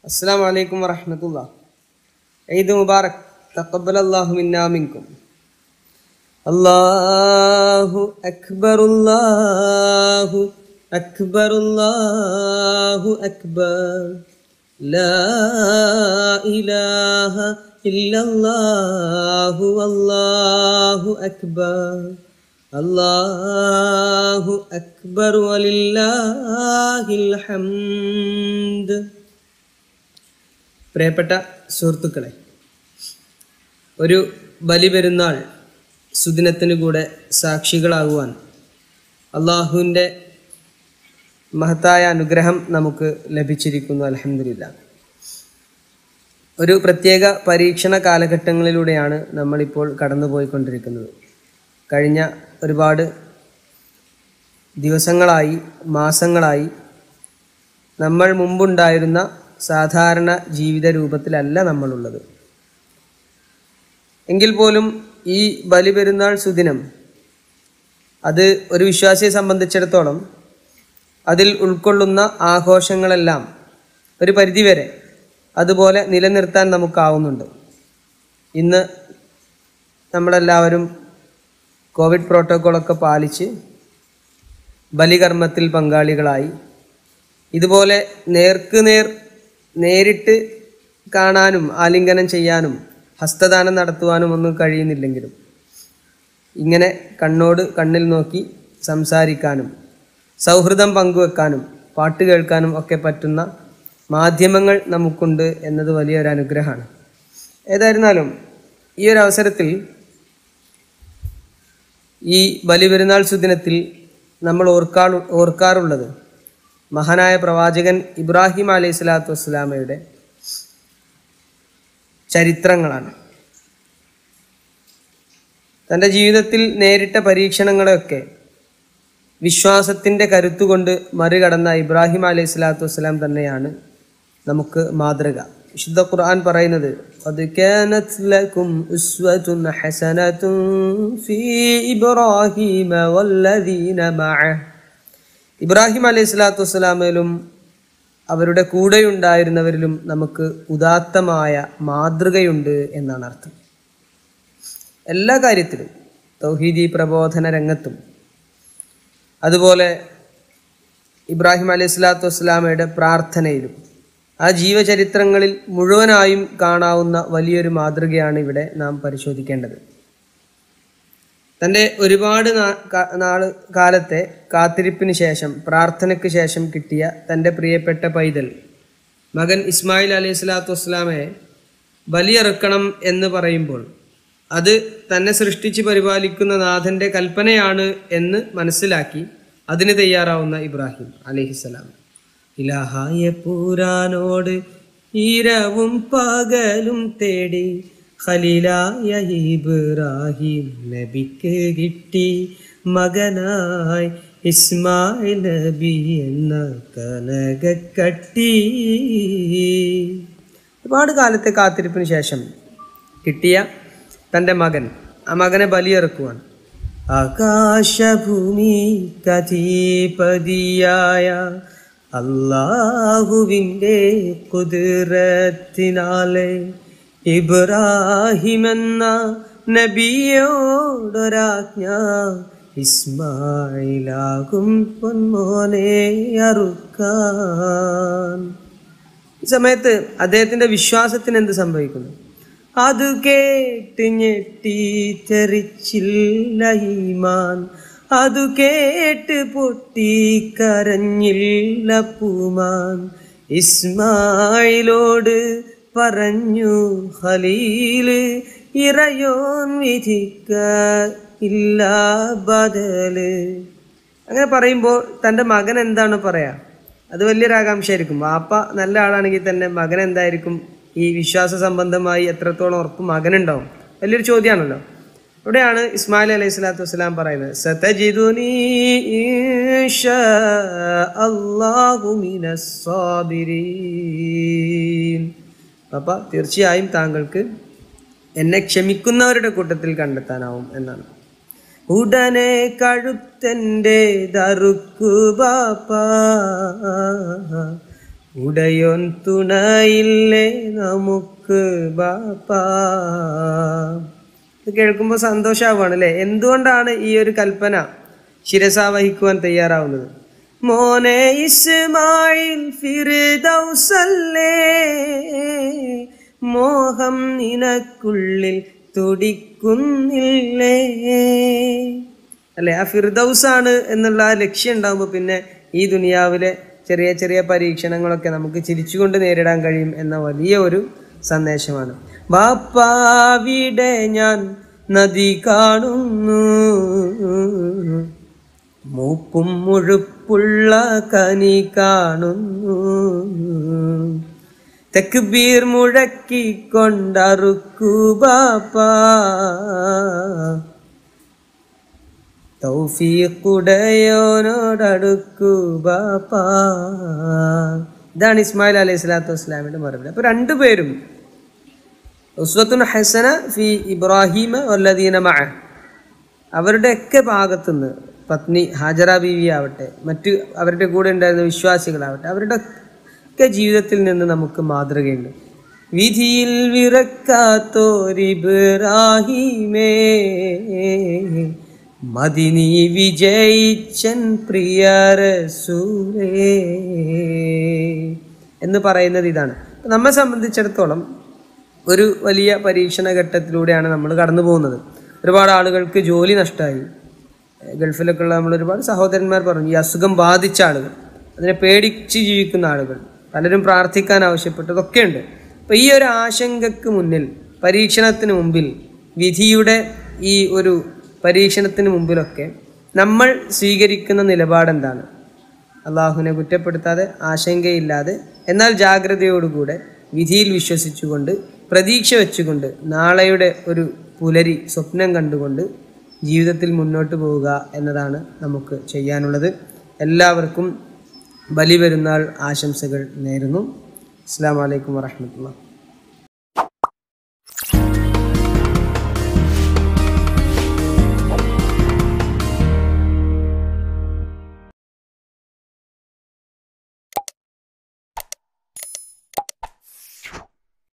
السلام عليكم ورحمة الله عيد مبارك تقبل الله منا منكم الله أكبر الله أكبر الله أكبر لا إله إلا الله والله أكبر الله أكبر ولله الحمد പ്രിയപ്പെട്ട സുഹൃത്തുക്കളെ ഒരു ബലിപെരുന്നാൾ സുദിനത്തിന് കൂടെ സാക്ഷികളാകുവാൻ അള്ളാഹുവിൻ്റെ മഹത്തായ അനുഗ്രഹം നമുക്ക് ലഭിച്ചിരിക്കുന്നു അലഹമില്ല ഒരു പ്രത്യേക പരീക്ഷണ കാലഘട്ടങ്ങളിലൂടെയാണ് നമ്മളിപ്പോൾ കടന്നുപോയിക്കൊണ്ടിരിക്കുന്നത് കഴിഞ്ഞ ഒരുപാട് ദിവസങ്ങളായി മാസങ്ങളായി നമ്മൾ മുമ്പുണ്ടായിരുന്ന സാധാരണ ജീവിത രൂപത്തിലല്ല നമ്മളുള്ളത് എങ്കിൽ പോലും ഈ ബലിപെരുന്നാൾ സുദിനം അത് ഒരു വിശ്വാസിയെ സംബന്ധിച്ചിടത്തോളം അതിൽ ഉൾക്കൊള്ളുന്ന ആഘോഷങ്ങളെല്ലാം ഒരു പരിധിവരെ അതുപോലെ നിലനിർത്താൻ നമുക്കാവുന്നുണ്ട് ഇന്ന് നമ്മളെല്ലാവരും കോവിഡ് പ്രോട്ടോക്കോളൊക്കെ പാലിച്ച് ബലികർമ്മത്തിൽ പങ്കാളികളായി ഇതുപോലെ നേർക്ക് നേർ നേരിട്ട് കാണാനും ആലിംഗനം ചെയ്യാനും ഹസ്തദാനം നടത്തുവാനും ഒന്നും കഴിയുന്നില്ലെങ്കിലും ഇങ്ങനെ കണ്ണോട് കണ്ണിൽ നോക്കി സംസാരിക്കാനും സൗഹൃദം പങ്കുവെക്കാനും പാട്ട് കേൾക്കാനും ഒക്കെ പറ്റുന്ന മാധ്യമങ്ങൾ നമുക്കുണ്ട് എന്നത് വലിയൊരു അനുഗ്രഹമാണ് ഏതായിരുന്നാലും ഈ ഒരു അവസരത്തിൽ ഈ ബലിപെരുന്നാൾ സുദിനത്തിൽ നമ്മൾ ഓർക്കാ ഓർക്കാറുള്ളത് മഹാനായ പ്രവാചകൻ ഇബ്രാഹിം അലൈഹി സ്വലാത്തു വസ്സലാമയുടെ ചരിത്രങ്ങളാണ് തൻ്റെ ജീവിതത്തിൽ നേരിട്ട പരീക്ഷണങ്ങളെയൊക്കെ വിശ്വാസത്തിൻ്റെ കരുത്തുകൊണ്ട് മറികടന്ന ഇബ്രാഹിം അലൈഹി സ്വലാത്തു വസ്സലാം തന്നെയാണ് നമുക്ക് മാതൃക വിശുദ്ധ ഖുർആൻ പറയുന്നത് قد كانت لكم أسوة حسنة في إبراهيم والذين معه ഇബ്രാഹിം അലൈഹി സ്വലാത്തു വസ്സലാമിലും അവരുടെ കൂടെയുണ്ടായിരുന്നവരിലും നമുക്ക് ഉദാത്തമായ മാതൃകയുണ്ട് എന്നാണ് അർത്ഥം എല്ലാ കാര്യത്തിലും തൗഹീദി പ്രബോധന രംഗത്തും അതുപോലെ ഇബ്രാഹിം അലൈഹി സ്വലാത്തു വസ്സലാമയുടെ പ്രാർത്ഥനയിലും ആ ജീവചരിത്രങ്ങളിൽ മുഴുവനായും കാണാവുന്ന വലിയൊരു മാതൃകയാണ് ഇവിടെ നാം പരിശോധിക്കേണ്ടത് തൻ്റെ ഒരുപാട് നാ- കാ- നാള് കാലത്തെ കാത്തിരിപ്പിന് ശേഷം പ്രാർത്ഥനയ്ക്ക് ശേഷം കിട്ടിയ തൻ്റെ പ്രിയപ്പെട്ട പൈതൽ മകൻ ഇസ്മായിൽ അലൈഹി സ്വലാത്തു വസ്സലാമയെ ബലിയറുക്കണം എന്ന് പറയുമ്പോൾ അത് തന്നെ സൃഷ്ടിച്ച് പരിപാലിക്കുന്ന നാഥൻ്റെ കൽപ്പനയാണ് എന്ന് മനസ്സിലാക്കി അതിന് തയ്യാറാവുന്ന ഇബ്രാഹിം അലഹിസ്സലാം ഇലാഹായ പൂരാനോട് ഈരവും പകലും തേടി ഖലീലായ ഇബ്രാഹിം നബിക്ക് കിട്ടി മകനായി ഇസ്മായിൽ നബി എന്ന കനകക്കട്ടി ഒരുപാട് കാലത്തെ കാത്തിരിപ്പിന് ശേഷം കിട്ടിയ തൻ്റെ മകൻ ആ മകനെ ബലിയെറുക്കുവാൻ ആകാശഭൂമി കഥീപതിയായ അള്ളാഹുവിൻ്റെ കുതിരത്തിനാലെ ഇബ്രാഹിമെന്ന നബിയോടൊരാജ്ഞ ഇസ്മായിലാകും പൊന്മോനെ അറുക്കാൻ ഈ സമയത്ത് അദ്ദേഹത്തിന്റെ വിശ്വാസത്തിന് എന്ത് സംഭവിക്കുന്നു അത് കേട്ട് ഞെട്ടിച്ചെറിച്ചില്ല ഈമാൻ അതു കേട്ട് പൊട്ടി കരഞ്ഞില്ല പൂമാൻ ഇസ്മായിലോട് പറഞ്ഞു ഖലീല് ഇറയോൻ വിധിക്ക ഇല്ല ബദല് അങ്ങനെ പറയുമ്പോൾ തൻ്റെ മകൻ എന്താണ് പറയാ അത് വലിയൊരു ആകാംക്ഷയായിരിക്കും വാപ്പ നല്ല ആളാണെങ്കിൽ തന്നെ മകൻ എന്തായിരിക്കും ഈ വിശ്വാസ സംബന്ധമായി എത്രത്തോളം ഉറപ്പ് മകനുണ്ടാവും വലിയൊരു ചോദ്യമാണല്ലോ ഇവിടെയാണ് ഇസ്മായിൽ അലൈഹി സ്വലാത്തു വസ്സലാം പറയുന്നത് സതജിദുനി ഇൻഷാ അല്ലാഹു മിനസ് സാബിരീൻ പാപ്പ തീർച്ചയായും താങ്കൾക്ക് എന്നെ ക്ഷമിക്കുന്നവരുടെ കൂട്ടത്തിൽ കണ്ടെത്താനാവും എന്നാണ് ഉടനെ കഴുത്തൻ്റെ ദറുക്കു ബാപ്പ ഉടയോൻ തുണയില്ലേ നമുക്ക് ബാപ്പാ ഇത് കേൾക്കുമ്പോൾ സന്തോഷമാവാണ് അല്ലേ എന്തുകൊണ്ടാണ് ഈ ഒരു കൽപ്പന ശിരസ വഹിക്കുവാൻ തയ്യാറാവുന്നത് മോനെ ഇസ്മായിൽ ഫിർദൗസല്ലേ മോഹം നിനക്കുള്ളിൽ തുടിക്കുന്നില്ലേ അല്ലെ ആ ഫിർദൗസാണ് എന്നുള്ള ആ ലക്ഷ്യം ഉണ്ടാകുമ്പോൾ പിന്നെ ഈ ദുനിയാവിലെ ചെറിയ ചെറിയ പരീക്ഷണങ്ങളൊക്കെ നമുക്ക് ചിരിച്ചുകൊണ്ട് നേരിടാൻ കഴിയും എന്ന വലിയ ഒരു സന്ദേശമാണ് ബാപ്പാവിടെ ഞാൻ നദി കാണുന്നു മൂപ്പും മുഴുപ്പുള്ള കനി കാണുന്നു തെക്കുബീർ മുഴക്കിക്കൊണ്ടറുക്കു ബാപ്പാ തൗഫീഖുടയോനോടടുക്കു ബാപ്പാ ഇതാണ് ഇസ്മായിൽ അലൈഹി സ്വലാത്തു വസ്സലാമിന്റെ മറുപടി അപ്പൊ രണ്ടുപേരും ഉസ്വത്തുൻ ഹസന ഫി ഇബ്രാഹിമ വല്ലദീന മഅ അവരുടെയൊക്കെ ഭാഗത്തുനിന്ന് പത്നി ഹാജറ ബീവി ആവട്ടെ മറ്റ് അവരുടെ കൂടെ ഉണ്ടായിരുന്ന വിശ്വാസികളാവട്ടെ അവരുടെ ഒക്കെ ജീവിതത്തിൽ നിന്ന് നമുക്ക് മാതൃകയുണ്ട് വിധിയിൽ വിറക്കാത്തോരിബ്രാഹിമേ മദിനി വിജയിച്ചൻ പ്രിയ റസൂലേ എന്ന് പറയുന്നത് ഇതാണ് നമ്മെ സംബന്ധിച്ചിടത്തോളം ഒരു വലിയ പരീക്ഷണ ഘട്ടത്തിലൂടെയാണ് നമ്മൾ കടന്നു പോകുന്നത് ഒരുപാട് ആളുകൾക്ക് ജോലി നഷ്ടമായി ഗൾഫിലൊക്കെ ഉള്ള നമ്മൾ ഒരുപാട് സഹോദരന്മാർ പറഞ്ഞു ഈ അസുഖം ബാധിച്ച ആളുകൾ അതിനെ പേടിച്ച് ജീവിക്കുന്ന ആളുകൾ പലരും പ്രാർത്ഥിക്കാൻ ആവശ്യപ്പെട്ടതൊക്കെ ഉണ്ട് അപ്പോൾ ഈ ഒരു ആശങ്കക്ക് മുന്നിൽ പരീക്ഷണത്തിന് മുമ്പിൽ വിധിയുടെ ഈ ഒരു പരീക്ഷണത്തിന് മുമ്പിലൊക്കെ നമ്മൾ സ്വീകരിക്കുന്ന നിലപാടെന്താണ് അള്ളാഹുവിനെ കുറ്റപ്പെടുത്താതെ ആശങ്കയില്ലാതെ എന്നാൽ ജാഗ്രതയോടുകൂടെ വിധിയിൽ വിശ്വസിച്ചുകൊണ്ട് പ്രതീക്ഷ വെച്ചുകൊണ്ട് നാളെയുടെ ഒരു പുലരി സ്വപ്നം കണ്ടുകൊണ്ട് ജീവിതത്തിൽ മുന്നോട്ട് പോവുക എന്നതാണ് നമുക്ക് ചെയ്യാനുള്ളത് എല്ലാവർക്കും ബലി പെരുന്നാൾ ആശംസകൾ നേരുന്നു അസ്സാം വലൈക്കും വാഹമത്തുള്ള